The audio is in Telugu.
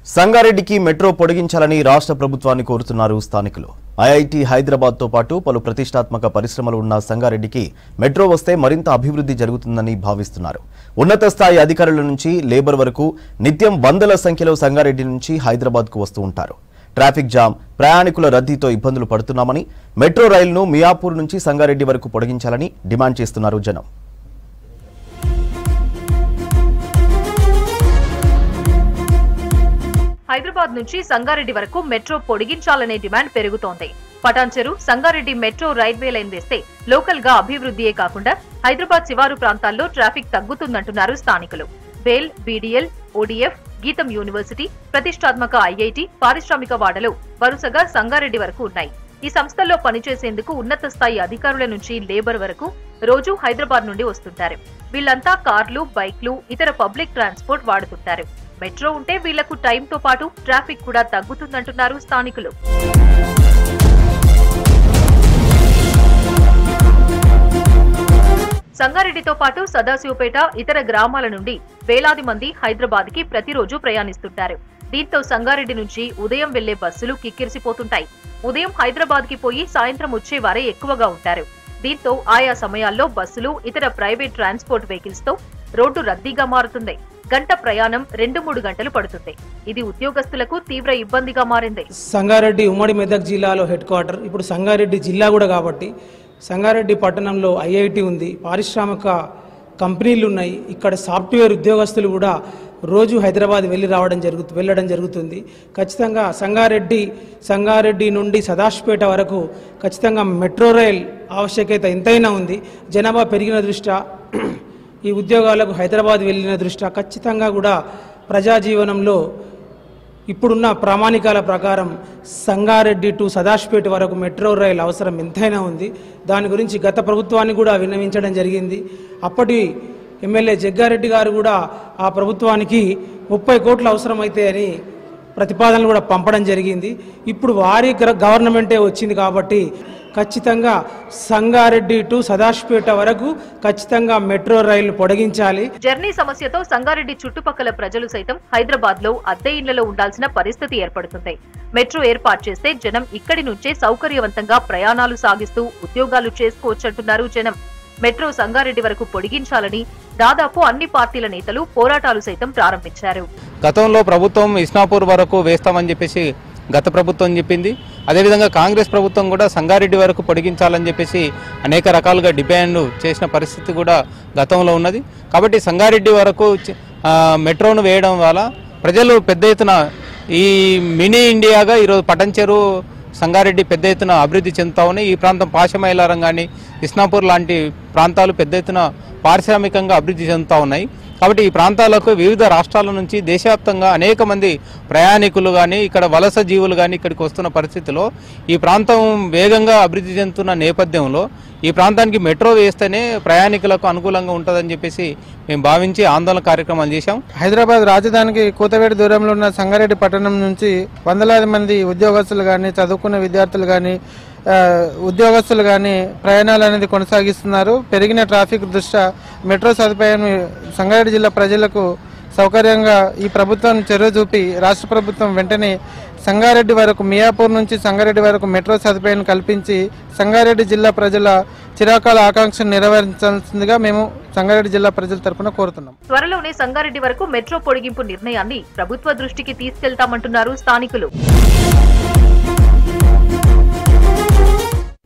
సంగారెడ్డికి మెట్రో పొడిగించాలని రాష్ట్ర ప్రభుత్వాన్ని కోరుతున్నారు స్థానికులు ఐఐటి హైదరాబాద్తో పాటు పలు ప్రతిష్టాత్మక పరిశ్రమలు ఉన్న సంగారెడ్డికి మెట్రో వస్తే మరింత అభివృద్ధి జరుగుతుందని భావిస్తున్నారు ఉన్నత స్థాయి అధికారుల నుంచి లేబర్ వరకు నిత్యం వందల సంఖ్యలో సంగారెడ్డి నుంచి హైదరాబాద్కు వస్తూ ఉంటారు ట్రాఫిక్ జామ్ ప్రయాణికుల రద్దీతో ఇబ్బందులు పడుతున్నామని మెట్రో రైలును మియాపూర్ నుంచి సంగారెడ్డి వరకు పొడిగించాలని డిమాండ్ చేస్తున్నారు జనం హైదరాబాద్ నుంచి సంగారెడ్డి వరకు మెట్రో పొడిగించాలనే డిమాండ్ పెరుగుతోంది Patancheru Sangareddy metro railway line వేస్తే లోకల్ గా అభివృద్ధియే కాకుండా హైదరాబాద్ శివారు ప్రాంతాల్లో ట్రాఫిక్ తగ్గుతుందంటున్నారు స్థానికులు BHEL BDL ODF Gitam university ప్రతిష్టాత్మక ఐఐటి పారిశ్రామిక వాడలు వరుసగా సంగారెడ్డి వరకు ఉన్నాయి ఈ సంస్థల్లో పనిచేసేందుకు ఉన్నత స్థాయి అధికారుల నుంచి లేబర్ వరకు రోజు హైదరాబాద్ నుండి వస్తుంటారు వీళ్ళంతా కార్లు బైక్లు ఇతర పబ్లిక్ ట్రాన్స్పోర్ట్ వాడుతుంటారు మెట్రో ఉంటే వీళ్లకు టైంతో పాటు ట్రాఫిక్ కూడా తగ్గుతుందంటున్నారు స్థానికులు సంగారెడ్డితో పాటు సదాశివపేట ఇతర గ్రామాల నుండి వేలాది మంది హైదరాబాద్ కి ప్రతిరోజు ప్రయాణిస్తుంటారు దీంతో సంగారెడ్డి నుంచి ఉదయం వెళ్లే బస్సులు కిక్కిరిసిపోతుంటాయి ఉదయం హైదరాబాద్ కి పోయి సాయంత్రం వచ్చే వారే ఎక్కువగా ఉంటారు దీంతో ఆయా సమయాల్లో బస్సులు ఇతర ప్రైవేట్ ట్రాన్స్పోర్ట్ వెహికల్స్ తో రోడ్డు రద్దీగా మారుతుంది గంట ప్రయాణం రెండు మూడు గంటలు పడుతుంది ఇది ఉద్యోగస్తులకు తీవ్ర ఇబ్బందిగా మారింది సంగారెడ్డి ఉమ్మడి మెదక్ జిల్లాలో హెడ్ క్వార్టర్ ఇప్పుడు సంగారెడ్డి జిల్లా కూడా కాబట్టి సంగారెడ్డి పట్టణంలో ఐఐటి ఉంది పారిశ్రామిక కంపెనీలు ఉన్నాయి ఇక్కడ సాఫ్ట్వేర్ ఉద్యోగస్తులు కూడా రోజు హైదరాబాద్ వెళ్ళి రావడం జరుగు వెళ్ళడం జరుగుతుంది ఖచ్చితంగా సంగారెడ్డి సంగారెడ్డి నుండి సదాశివపేట వరకు ఖచ్చితంగా మెట్రో రైల్ ఆవశ్యకత ఎంతైనా ఉంది జనాభా పెరిగిన దృష్ట్యా ఈ ఉద్యోగాలకు హైదరాబాద్ వెళ్ళిన దృష్ట్యా ఖచ్చితంగా కూడా ప్రజా జీవనంలో ఇప్పుడున్న ప్రామాణికాల ప్రకారం సంగారెడ్డి టు సదాశివపేట వరకు మెట్రో రైల్ అవసరం ఎంతైనా ఉంది దాని గురించి గత ప్రభుత్వాన్ని కూడా విన్నవించడం జరిగింది అప్పటి ఎమ్మెల్యే జగ్గారెడ్డి గారు కూడా ఆ ప్రభుత్వానికి ముప్పై కోట్లు అవసరమైతే అని ప్రతిపాదనలు కూడా పంపడం జరిగింది ఇప్పుడు వారి గ్ర- గవర్నమెంటే వచ్చింది కాబట్టి ఖచ్చితంగా సంగారెడ్డి టు సదాశివపేట వరకు ఖచ్చితంగా మెట్రో రైలు పొడిగించాలి జర్నీ సమస్యతో సంగారెడ్డి చుట్టుపక్కల ప్రజలు సైతం హైదరాబాద్ లో అద్దె ఇండ్లలో ఉండాల్సిన పరిస్థితి ఏర్పడుతుంది మెట్రో ఏర్పాటు చేస్తే జనం ఇక్కడి నుంచే సౌకర్యవంతంగా ప్రయాణాలు సాగిస్తూ ఉద్యోగాలు చేసుకోవచ్చంటున్నారు జనం మెట్రో సంగారెడ్డి వరకు పొడిగించాలని దాదాపు అన్ని పార్టీల నేతలు పోరాటాలు సైతం ప్రారంభించారు గతంలో ప్రభుత్వం ఇస్నాపూర్ వరకు వేస్తామని చెప్పేసి గత ప్రభుత్వం చెప్పింది అదేవిధంగా కాంగ్రెస్ ప్రభుత్వం కూడా సంగారెడ్డి వరకు పొడిగించాలని చెప్పేసి అనేక రకాలుగా డిమాండ్ చేసిన పరిస్థితి కూడా గతంలో ఉన్నది కాబట్టి సంగారెడ్డి వరకు చి- ఆ, మెట్రోను వేయడం వల్ల ప్రజలు పెద్ద ఎత్తున ఈ మినీ ఇండియాగా ఈరోజు పటంచెరు సంగారెడ్డి పెద్ద ఎత్తున అభివృద్ధి చెందుతా ఉన్నాయి ఈ ప్రాంతం పాశమైలారం కానీ ఇస్నాపూర్ లాంటి ప్రాంతాలు పెద్ద ఎత్తున పారిశ్రామికంగా అభివృద్ధి చెందుతా ఉన్నాయి కాబట్టి ఈ ప్రాంతాలకు వివిధ రాష్ట్రాల నుంచి దేశవ్యాప్తంగా అనేక మంది ప్రయాణికులు కానీ ఇక్కడ వలస జీవులు కానీ ఇక్కడికి వస్తున్న పరిస్థితిలో ఈ ప్రాంతం వేగంగా అభివృద్ధి చెందుతున్న నేపథ్యంలో ఈ ప్రాంతానికి మెట్రో వేస్తేనే ప్రయాణికులకు అనుకూలంగా ఉంటుందని చెప్పేసి మేము భావించి ఆందోళన కార్యక్రమాలు చేశాం హైదరాబాద్ రాజధానికి కూతవేడి దూరంలో ఉన్న సంగారెడ్డి పట్టణం నుంచి వందలాది మంది ఉద్యోగస్తులు కానీ చదువుకున్న విద్యార్థులు కానీ ఉద్యోగస్తులు కానీ ప్రయాణాలు అనేది కొనసాగిస్తున్నారు పెరిగిన ట్రాఫిక్ దృష్ట్యా మెట్రో సదుపాయం సంగారెడ్డి జిల్లా ప్రజలకు సౌకర్యంగా ఈ ప్రభుత్వం చొరవ చూపి రాష్ట్ర ప్రభుత్వం వెంటనే సంగారెడ్డి వరకు మియాపూర్ నుంచి సంగారెడ్డి వరకు మెట్రో సదుపాయం కల్పించి సంగారెడ్డి జిల్లా ప్రజల చిరకాల ఆకాంక్షను నెరవేర్చాల్సిందిగా మేము సంగారెడ్డి జిల్లా ప్రజల తరపున కోరుతున్నాం త్వరలోనే సంగారెడ్డి వరకు మెట్రో పొడిగింపు నిర్ణయాన్ని ప్రభుత్వ దృష్టికి తీసుకెళ్తామంటున్నారు స్థానికులు